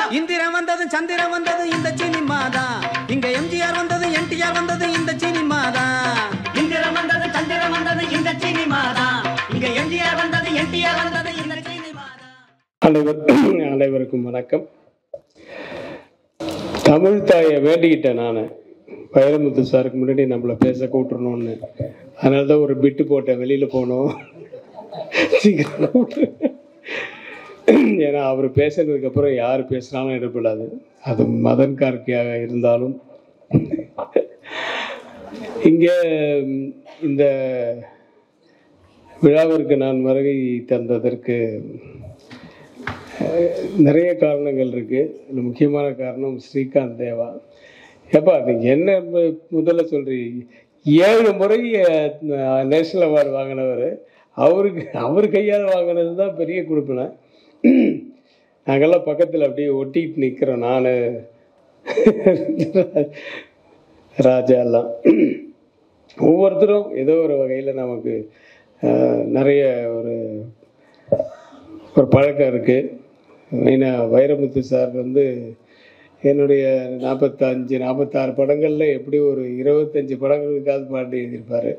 இந்திரன் வந்தது சந்திரன் வந்தது இந்த சினிமா தான் இங்க எம்ஜிஆர் வந்தது என்டிஆர் வந்தது இந்த சினிமா தான் இந்திரம் வந்தது சந்திரம் வந்தது இந்த சினிமா தான் இங்க எம்ஜிஆர் வந்தது என்டிஆர் வந்தது இந்த சினிமா தான் அனைவர் அனைவருக்கும் வணக்கம் தமிழ் தாயை வேண்டிக்கிட்டேன் நான் வைரமுத்து சாருக்கு முன்னாடி நம்மளை பேச கூட்டணும்னு அதனால தான் ஒரு பிட்டு போட்டேன் வெளியில் போனோம் சீக்கிரம் கூப்பிட்டு. ஏன்னா அவர் பேசுனதுக்கு அப்புறம் யார் பேசினாலும் எடுப்படாது அது மதன் கார்கியாக இருந்தாலும் இங்கே ம், இந்த விழாவிற்கு நான் வருகை தந்ததற்கு நிறைய காரணங்கள் இருக்கு இதுல முக்கியமான காரணம் ஸ்ரீகாந்த் தேவா ஏப்பா நீங்க என்ன மு- முதல்ல சொல்றீங்க ஏழு முறை நேஷனல் அவார்டு வாங்கினவர் அவருக்கு அவர் கையால் வாங்கினது தான் பெரிய கொடுப்பினை நாங்கெல்லாம் பக்கத்தில் அப்படியே ஒட்டிட்டு நிற்கிறோம் நான் ராஜா எல்லாம் ஒவ்வொருத்தரும் ஏதோ ஒரு வகையில் நமக்கு அஹ், நிறைய ஒரு ஒரு பழக்கம் இருக்குது மெயினாக வைரமுத்து சார் வந்து என்னுடைய நாற்பத்தஞ்சு நாற்பத்தாறு படங்களில் எப்படி ஒரு இருபத்தஞ்சி படங்களுக்காவது பாட்டு எழுதியிருப்பார்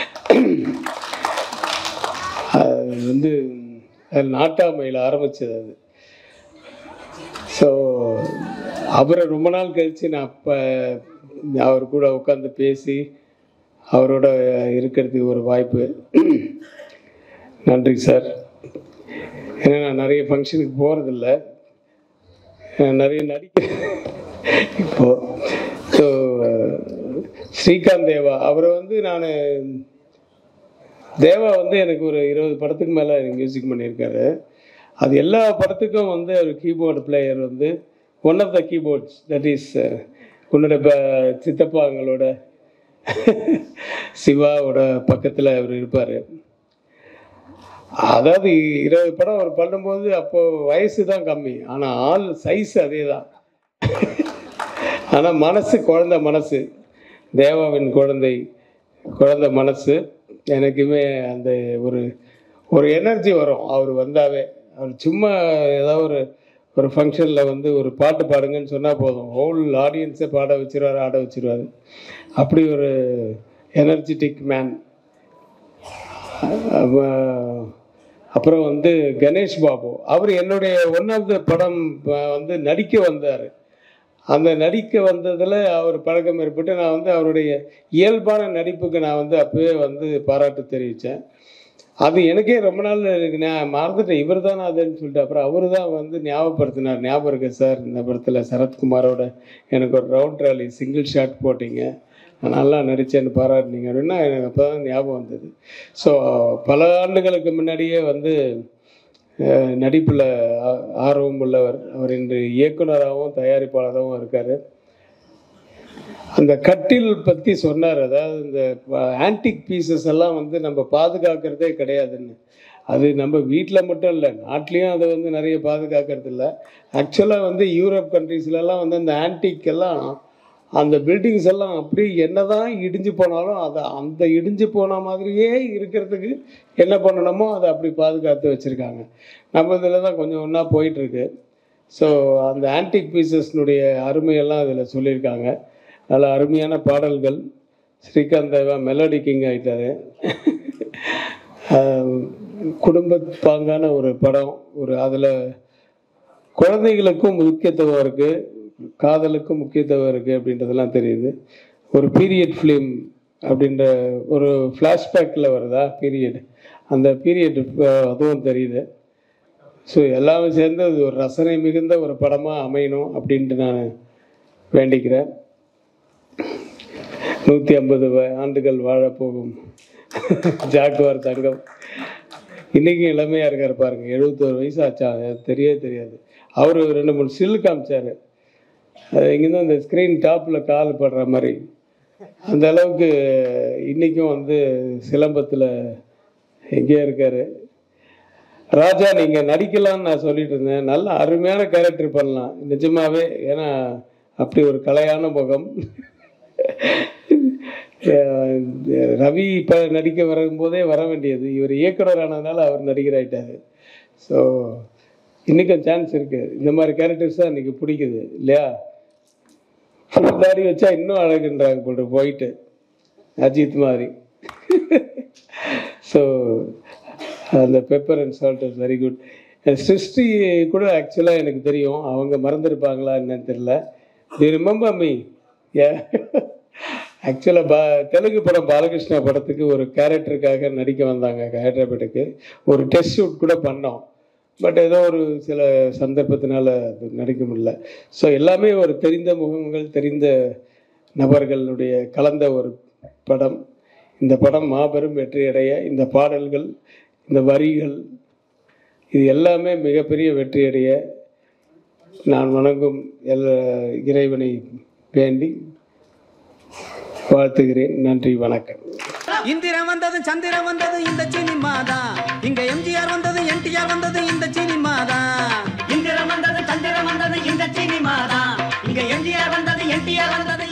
அது வந்து அது நாட்டாமையில் ஆரம்பிச்சது அது ஸோ அவரை ரொம்ப நாள் கழித்து நான் அப்போ அவர் கூட உட்காந்து பேசி அவரோட இருக்கிறதுக்கு ஒரு வாய்ப்பு நன்றி சார் ஏன்னா நான் நிறைய ஃபங்க்ஷனுக்கு போகிறதில்ல நிறைய நடிக்க இப்போ ஸோ ஸ்ரீகாந்த் தேவா அவரை வந்து நான் தேவா வந்து எனக்கு ஒரு இருபது படத்துக்கு மேலே மியூசிக் பண்ணியிருக்காரு அது எல்லா படத்துக்கும் வந்து ஒரு கீபோர்டு பிளேயர் வந்து one of the keyboards that is உன்னோட ப- சித்தப்பாங்களோட சிவாவோட பக்கத்தில் அவர் இருப்பார் அதாவது இருபது படம் அவர் பண்ணும்போது அப்போ வயசு தான் கம்மி ஆனால் ஆள் சைஸ் அதே தான் ஆனால் மனசு குழந்தை மனசு தேவாவின் குழந்தை குழந்தை மனசு எனக்குமே அந்த ஒரு ஒரு எனர்ஜி வரும் அவர் வந்தாவே அவர் சும்மா ஏதாவது ஒரு ஒரு ஃபங்க்ஷனில் வந்து ஒரு பாட்டு பாடுங்கன்னு சொன்னால் போதும் ஹோல் ஆடியன்ஸை பாட வச்சிருவாரு ஆட வச்சிருவாரு அப்படி ஒரு எனர்ஜெட்டிக் மேன் அவ- அப்புறம் வந்து கணேஷ் பாபு அவர் என்னுடைய ஒன் ஆஃப் த படம் அஹ், வந்து நடிக்க வந்தார் அந்த நடிக்க வந்ததில் அவர் பழக்கம் ஏற்பட்டு நான் வந்து அவருடைய இயல்பான நடிப்புக்கு நான் வந்து அப்பவே வந்து பாராட்டு தெரிவித்தேன் அது எனக்கே ரொம்ப நாள் எனக்கு நான் மறந்துட்டேன் இவர் தான் அதுன்னு சொல்லிட்டு அப்புறம் அவர் தான் வந்து ஞாபகப்படுத்தினார் ஞாபகம் இருக்கு சார் இந்த படத்தில் சரத்குமாரோட எனக்கு ஒரு ரவுண்ட் ராலி சிங்கிள் ஷாட் போட்டீங்க நான் நல்லா நடித்தேன்னு பாராட்டினீங்க அப்படின்னா எனக்கு அப்போ தான் ஞாபகம் வந்தது ஸோ பல ஆண்டுகளுக்கு முன்னாடியே வந்து நடிப்பில் ஆர்வம் உள்ளவர் அவர் இன்று இயக்குனராகவும் தயாரிப்பாளராகவும் இருக்கார் அந்த கட்டில் பற்றி சொன்னார் அதாவது இந்த ஆன்டிக் பீசஸ் எல்லாம் வந்து நம்ம பாதுகாக்கிறதே கிடையாதுன்னு அது நம்ம வீட்டில் மட்டும் இல்லை நாட்டிலையும் அதை வந்து நிறைய பாதுகாக்கிறது இல்லை ஆக்சுவலாக வந்து யூரோப் கண்ட்ரீஸ்லலாம் வந்து அந்த ஆன்டிக் எல்லாம் அந்த பில்டிங்ஸ் எல்லாம் அப்படி என்னதான் இடிஞ்சு போனாலும் அதை அந்த இடிஞ்சு போன மாதிரியே இருக்கிறதுக்கு என்ன பண்ணணுமோ அதை அப்படி பாதுகாத்து வச்சுருக்காங்க நம்ம இதில் தான் கொஞ்சம் ஒன்றா போயிட்டுருக்கு ஸோ அந்த ஆன்டிக் பீசஸ்னுடைய அருமையெல்லாம் அதில் சொல்லியிருக்காங்க நல்ல அருமையான பாடல்கள் ஸ்ரீகாந்த் தேவா மெலோடி கிங் ஆகிட்டாரு குடும்ப பாங்கான ஒரு படம் ஒரு அதில் குழந்தைகளுக்கும் முக்கியத்துவம் இருக்குது காதலுக்கும் முக்கியத்துவம் இருக்குது அப்படின்றதெல்லாம் தெரியுது ஒரு பீரியட் ஃபிலிம் அப்படின்ற ஒரு ஃப்ளாஷ்பேக்கில் வருதா பீரியட் அந்த பீரியட் அதுவும் தெரியுது ஸோ எல்லாமே சேர்ந்து அது ஒரு ரசனை மிகுந்த ஒரு படமாக அமையணும் அப்படின்ட்டு நான் வேண்டிக்கிறேன் நூற்றி ஐம்பது ஆண்டுகள் வாழப்போகும் ஜாக்குவார் தங்கம் இன்றைக்கும் இளமையாக இருக்கார் பாருங்க எழுபத்தோரு வயசு ஆச்சா அது தெரியவே தெரியாது அவர் ரெண்டு மூணு சில்லு காமிச்சார் அது இங்கேருந்து அந்த ஸ்க்ரீன் டாப்பில் கால் படுற மாதிரி அந்த அளவுக்கு இன்றைக்கும் வந்து சிலம்பத்தில் எங்கேயோ இருக்கார் ராஜா நீங்கள் நடிக்கலாம்னு நான் சொல்லிட்டு இருந்தேன் நல்ல அருமையான கேரக்டர் பண்ணலாம் நிஜமாவே ஏன்னா அப்படி ஒரு கலையான முகம் அஹ் ரவி இப்போ நடிக்க வரும்போதே வர வேண்டியது இவர் இயக்குனர் ஆனதுனால அவர் நடிகர் ஆயிட்டாரு ஸோ இன்றைக்கும் சான்ஸ் இருக்குது இந்த மாதிரி கேரக்டர்ஸ் தான் இன்றைக்கி பிடிக்குது இல்லையா ஃபுல் தாடி வச்சா இன்னும் அழகுன்றாங்க போட்டு போயிட்டு அஜித் மாதிரி ஸோ அந்த pepper and salt is very good Srishti கூட ஆக்சுவலாக எனக்கு தெரியும் அவங்க மறந்துருப்பாங்களா என்னன்னு தெரியல தி ரிமெம்பர் மீ ஏ ஆக்சுவலாக பா தெலுங்கு படம் பாலகிருஷ்ணா படத்துக்கு ஒரு கேரக்டருக்காக நடிக்க வந்தாங்க ஹைதராபாத்துக்கு ஒரு டெஸ்ட் ஷூட் கூட பண்ணோம் பட் ஏதோ ஒரு சில சந்தர்ப்பத்தினால அது நடிக்க முடியல ஸோ எல்லாமே ஒரு தெரிந்த முகங்கள் தெரிந்த நபர்களுடைய கலந்த ஒரு படம் இந்த படம் மாபெரும் வெற்றி அடைய இந்த பாடல்கள் இந்த வரிகள் இது எல்லாமே மிகப்பெரிய வெற்றி அடைய நான் வணங்கும் எல்லா இறைவனை வேண்டி வாழ்த்துகிறேன் நன்றி வணக்கம் இந்திரன் வந்தது சந்திரன் வந்தது இந்த சினிமா தான் இங்க எம்ஜிஆர் வந்தது என்டிஆர் வந்தது இந்த சினிமா தான் இந்திரம் வந்தது சந்திரம் வந்தது இந்த சினிமா தான் இங்க எம்ஜிஆர் வந்தது என்டிஆர் வந்தது